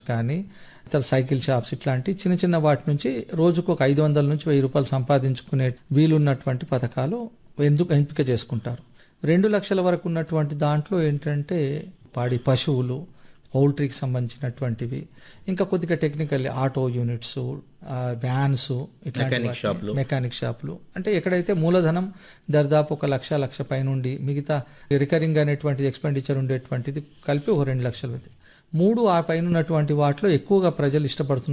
కానీ ఇతర cycle shops ఇట్లాంటి చిన్న చిన్న వాటి నుంచి రోజుకు ఒక ఐదు వందల నుంచి వెయ్యి రూపాయలు సంపాదించుకునే వీలున్నటువంటి పథకాలు ఎందుకు ఎంపిక చేసుకుంటారు రెండు లక్షల వరకు ఉన్నటువంటి దాంట్లో ఏంటంటే పాడి పశువులు పౌల్ట్రీకి సంబంధించినటువంటివి ఇంకా కొద్దిగా టెక్నికల్ ఆటో యూనిట్స్ ఆ, వ్యాన్స్ ఇట్లాంటి మెకానిక్ వాటిని- షాపులు. మెకానిక్ షాపులు అంటే ఎక్కడైతే మూలధనం దరిదాపు ఒక లక్ష లక్ష పైనుండి మిగతా రికరింగ్ అనేటువంటిది ఎక్స్పెండిచర్ ఉండేటువంటిది కలిపి ఒక రెండు లక్షలు అవుతాయి మూడు ఆ పైన ఉన్నటువంటి వాటిలో ఎక్కువగా ప్రజలు ఇష్టపడుతున్న